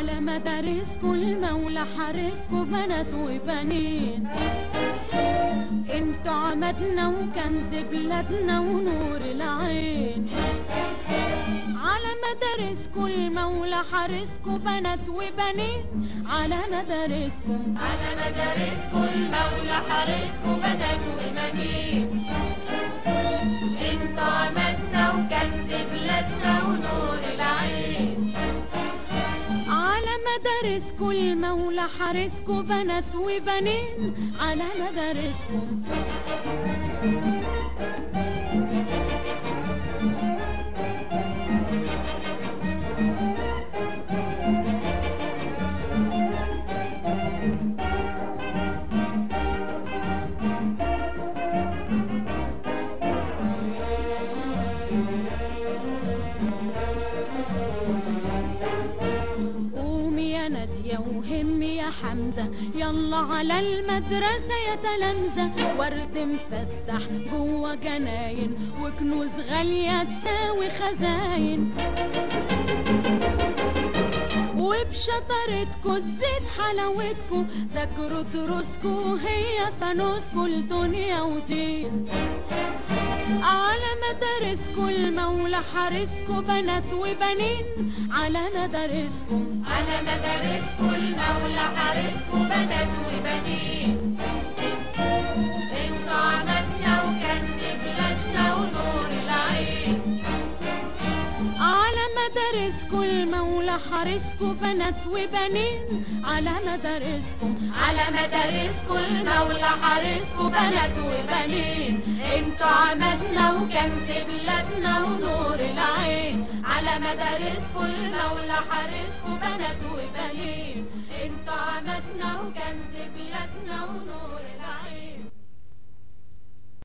على مدارسكم المولى حارسكم بنات وبنين انتوا عمدنا وكنز بلادنا ونور العين على مدارسكم المولى حارسكم بنات وبنين على مدارسكم على مدارسكم المولى حارسكم بنات وبنين انتوا عمدنا وكنز بلادنا ونور العين على مدارسكم المولى حارسكم بنات وبنين على مدارسكم قومي يا نادية وهمي يا حمزة يلا على المدرسة يا تلامذة ورد مفتح جوه جناين وكنوز غالية تساوي خزاين وبشطارتكوا تزيد حلاوتكوا ذاكروا دروسكوا هي فانوسكوا لدنيا ودين على مدارسكوا المولى حارسكوا بنات وبنين على مدارسكم على مدارسكم المولى حارسكم بنات وبنين انتوا عمدنا وكنز بلادنا ونور العين على مدارسكم المولى حارسكوا بنات وبنين على مدارسكم على مدارسكم المولى حارسكم بنات وبنين انتوا عمدنا وكنز بلادنا ونور العين على مدارسكم المولى حارسكم بنات وبنين انتوا عمدنا وكنز بلادنا ونور العين